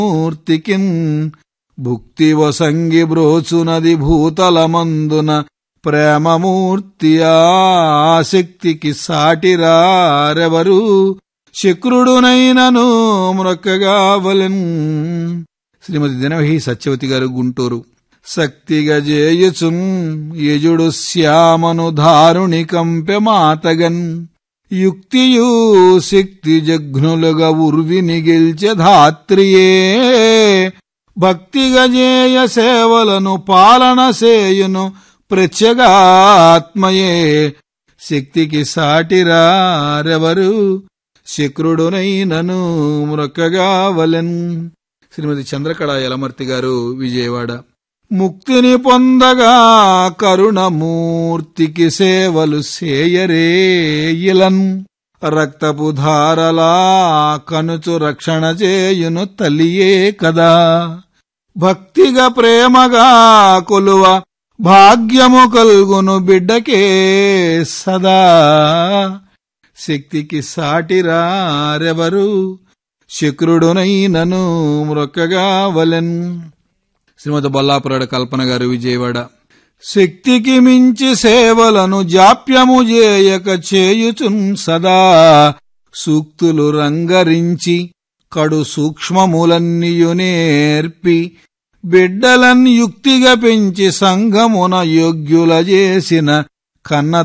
మూర్తికిన్ భుక్తి వసంగి బ్రోచునది భూతలమందున ప్రేమమూర్తి ఆసక్తికి సాటిరారెవరు శక్రుడునైనను మ్రొక్కగావలెన్ శ్రీమతి దినవహి సత్యవతి గారు గుంటూరు శక్తిగా జేయుచున్ యజుడు శ్యామను ధారుణి కంపె మాతగన్ యుక్తియు శక్తి జఘ్నులుగా ఉర్విని గెల్చె ధాత్రియే భక్తిగా జేయ సేవలను పాలన సేయును ప్రత్యగాత్మయే శక్తికి సాటిరారెవరు శక్రుడునైనను మ్రొక్కగావలెన్ శ్రీమతి చంద్రకళ యలమర్తి గారు విజయవాడ ముక్తిని పొందగా కరుణమూర్తికి సేవలు సేయరే ఇలన్ రక్తపు ధారలా కనుచు రక్షణ చేయును తల్లియే కదా భక్తిగా ప్రేమగా కొలువ భాగ్యము కల్గును బిడ్డకే సదా శక్తికి సాటిరారెవరు శక్రుడునైనను మ్రొక్కగా వలెన్ శ్రీమతి బొల్లాపురాడ కల్పన గారు విజయవాడ శక్తికి మించి సేవలను జాప్యము చేయక చేయుచున్ సదా సూక్తులు రంగరించి కడు సూక్ష్మములన్నీయు నేర్పి బిడ్డలన్ యుక్తిగా పెంచి సంఘమున యోగ్యుల చేసిన కన్న